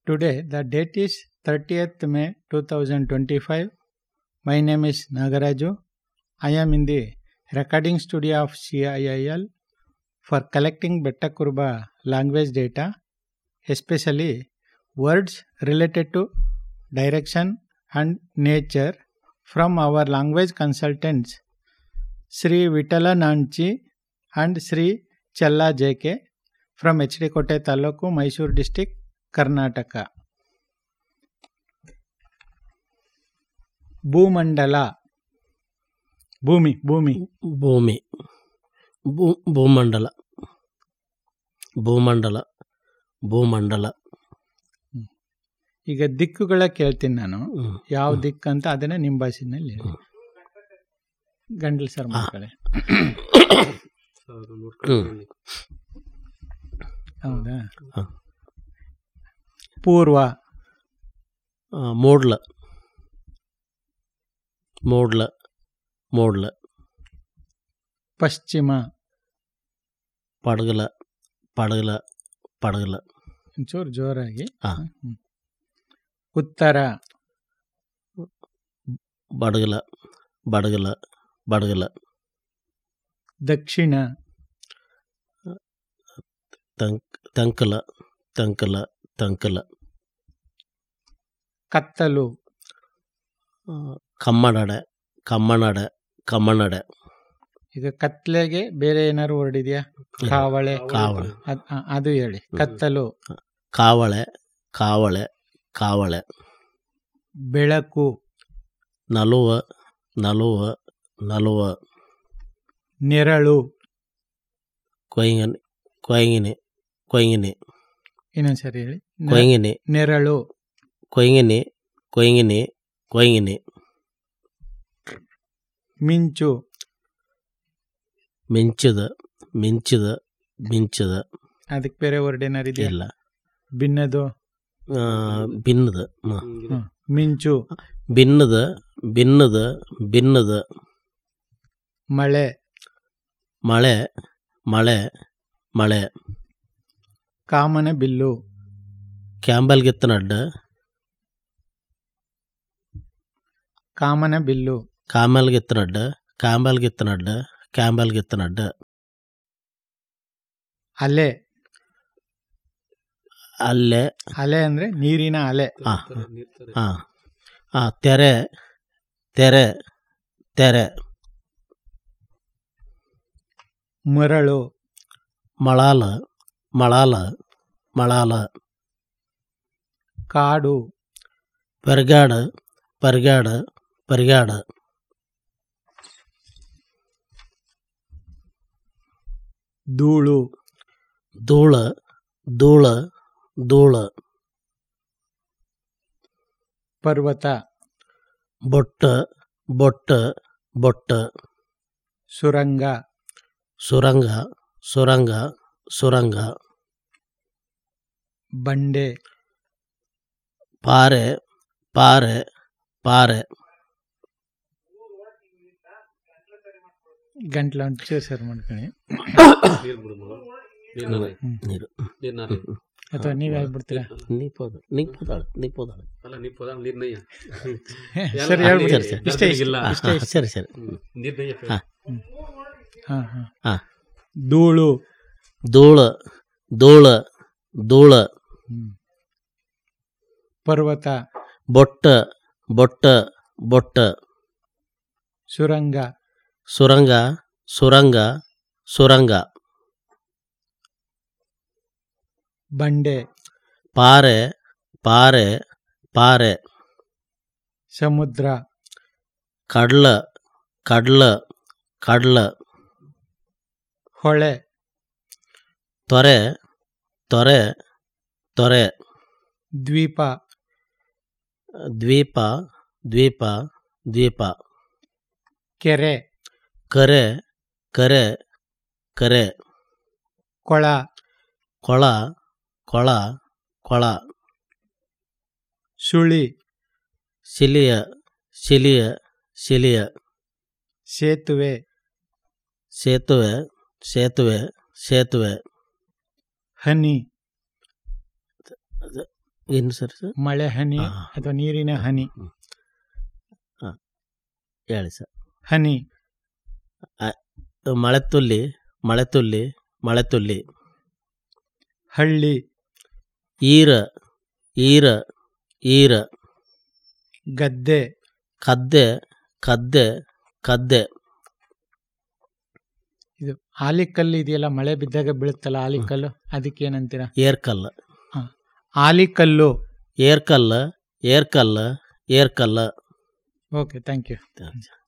Today, the date is 30th May 2025. My name is Nagaraju. I am in the recording studio of CIIL for collecting Betta Kurba language data, especially words related to direction and nature from our language consultants Sri Vitala Nanchi and Sri Challa JK from HD Kote Taluku, Mysore district, Karnataka ಭೂಮಂಡಲ ಭೂಮಿ ಭೂಮಿ ಭೂಮಿ ಭೂ ಭೂಮಂಡಲ ಭೂಮಂಡಲ ಭೂಮಂಡಲ ಈಗ ದಿಕ್ಕುಗಳ ಕೇಳ್ತೀನಿ ನಾನು ಹ್ಮ್. ಯಾವ ದಿಕ್ಕು ಅಂತ ಅದನ್ನ ನಿಮ್ಮ ಭಾಷೆನಲ್ಲಿ ಹೇಳಿ ಗಂಡಲ್ ಸರ್ ಮಕ್ಕಳೇ ಹ್ಮ್. ಹೌದಾ ಹ. ಪೂರ್ವ ಆ, ಮೂಡ್ಲ ಮೂಡ್ಲ ಮೂಡ್ಲ ಪಶ್ಚಿಮ ಪಡಗಲ ಪಡಗಲ ಪಡಗಲ ಒಂಚೂರು ಜೋರಾಗಿ ಹಾ. ಹ್ಮ್. ಉತ್ತರ ಬಡಗಲ ಬಡಗಲ ಬಡಗಲ ದಕ್ಷಿಣ ತಂಕ್ ತಂಕಲ ತಂಕಲ ತಂಕಲ ಕತ್ತಲು ಆ, ಕಮ್ಮನಡೆ ಕಮ್ಮನಡೆ ಕಮ್ಮನಡೆ ಈಗ ಕತ್ಲೆಗೆ ಬೇರೆ ಏನಾದ್ರು ವರ್ಡ್ ಇದೆಯಾ ಕಾವಳೆ ಕಾವಳೆ ಅದ್- ಆ, ಅದು ಹೇಳಿ ಕತ್ತಲು ಕಾವಳೆ ಕಾವಳೆ ಕಾವಳೆ ಬೆಳಕು ನಲುವ ನಲುವ ನಲುವ ನೆರಳು ಕೊಯ್ಂಗನಿ ಕೊಯ್ಂಗಿನಿ ಕೊಯ್ಂಗಿನಿ ಇನ್ನೊಂದ್ಸರಿ ಹೇಳಿ ನ- ಕೊಯ್ಂಗಿನಿ ನೆರಳು ಕೊಯ್ಂಗಿನಿ ಕೊಯ್ಂಗಿನಿ ಕೊಯ್ಂಗಿನಿ ಮಿಂಚು ಮಿಂಚದ ಮಿಂಚದ ಮಿಂಚದ ಅದಕ್ಕೆ ಬೇರೆ ವರ್ಡ್ ಏನಾರು ಇದೆಯಾ ಇಲ್ಲ ಭಿನ್ನದು ಆ, ಭಿನ್ನದ ಮ. ಹ್ಮ್. ಮಿಂಚು ಭಿನ್ನದ ಭಿನ್ನದ ಭಿನ್ನದ ಮಳೆ ಮಳೆ ಮಳೆ ಮಳೆ ಕಾಮನ ಬಿಲ್ಲು ಕ್ಯಾಂಬಲ್ಗೆತ್ತನಡ್ಡ ಕಾಮನ ಬಿಲ್ಲು ಕಾಮಲ್ಗೆತ್ತನಡ್ಡ ಕಾಂಬಲ್ಗೆತ್ತನಡ್ಡ ಕ್ಯಾಂಬಲ್ಗೆತ್ತನಡ್ಡ ಅಲೆ ಅಲ್ಲೇ ಅಲೆ ಅಂದ್ರೆ ನೀರಿನ ಅಲೆ ಆ, ಆ, ಆ, ತೆರೆ ತೆರೆ ತೆರೆ ಮರಳು ಮಳಾಲ ಮಳಾಲ ಮಳಾಲ ಕಾಡು ಪರ್ಗಾಡ ಪರ್ಗಾಡ ಪರ್ಗಾಡ ಧೂಳು ಧೂಳ ಧೂಳ ಧೂಳ ಪರ್ವತ ಬೊಟ್ಟ ಬೊಟ್ಟ ಬೊಟ್ಟ ಸುರಂಗ ಸುರಂಗ ಸುರಂಗ ಸುರಂಗ ಬಂಡೆ ಪಾರೆ ಪಾರೆ ಪಾರೆ ಗಂಟ್ಲ ಒಂಚೂರು ಸರ್ ಮಾಡ್ಕೊಳ್ಳಿ ನೀರು ಅಥವಾ ನೀವ್ ಹೇಳ್ಬಿಡ್ತೀರಾ ನೀ ಪೋದ ನೀ ಪೋದಾಳ ನೀ ಪೋದಾಳ ಅಲ್ಲ ನೀ ಪೋದ ನೀರ್ ನಯ್ಯ ಸರಿ ಎಲ್ಲ ಹೇಳ್ಬಿಡಿ ಸರಿ, ಸರಿ. ಇಷ್ಟೇ ಇಷ್ಟೇ ಇಲ್ಲ. ಇಷ್ಟೇ ಹಾ, ಇಷ್ಟೇ. ಸರಿ ಸರಿ ನೀರ್ ನಯ್ಯ ಹಾ. ಹಾ ಹಾ ಹಾ ಧೂಳು ಧೂಳ ಧೂಳ ಧೂಳ ಹ್ಮ್. ಪರ್ವತ ಬೊಟ್ಟ ಬೊಟ್ಟ ಬೊಟ್ಟ ಸುರಂಗ ಸುರಂಗ ಸುರಂಗ ಸುರಂಗ ಬಂಡೆ ಪಾರೆ ಪಾರೆ ಪಾರೆ ಸಮುದ್ರ ಕಡ್ಲ ಕಡ್ಲ ಕಡ್ಲ ಹೊಳೆ ತೊರೆ ತೊರೆ ತೊರೆ ದ್ವೀಪ ದ್ವೀಪ ದ್ವೀಪ ದ್ವೀಪ ಕೆರೆ ಕರೆ ಕರೆ ಕರೆ ಕೊಳ ಕೊಳ ಕೊಳ ಕೊಳ ಸುಳಿ ಶಿಲಿಯ ಶಿಲಿಯ ಶಿಲಿಯ ಸೇತುವೆ ಸೇತುವೆ ಸೇತುವೆ ಸೇತುವೆ ಹನಿ ಏನು ಸರ್ ಸರ್ ಮಳೆ ಹನಿ ಹಾ. ಅಥವಾ ನೀರಿನ ಹನಿ ಹೇಳಿ ಸರ್ ಹನಿ ಮಳೆ ತುಲ್ಲಿ ಮಳೆ ತುಲ್ಲಿ ಮಳೆ ತುಲ್ಲಿ ಹಳ್ಳಿ ಈರ ಈರ ಈರ ಗದ್ದೆ ಕದ್ದೆ ಕದ್ದೆ ಕದ್ದೆ ಇದು ಆಲಿಕಲ್ಲು ಇದೆಯಲ್ಲ ಮಳೆ ಬಿದ್ದಾಗ ಬೀಳುತ್ತಲ್ಲ ಆಲಿಕಲ್ಲು ಅದಕ್ಕೆ ಏನಂತೀರಾ ಏರ್ಕಲ್ಲ ಆಲಿಕಲ್ಲು ಏರ್ಕಲ್ಲ ಏರ್ಕಲ್ಲ ಏರ್ಕಲ್ಲ ಓಕೆ ಥ್ಯಾಂಕ್ ಯು ಅಂತ.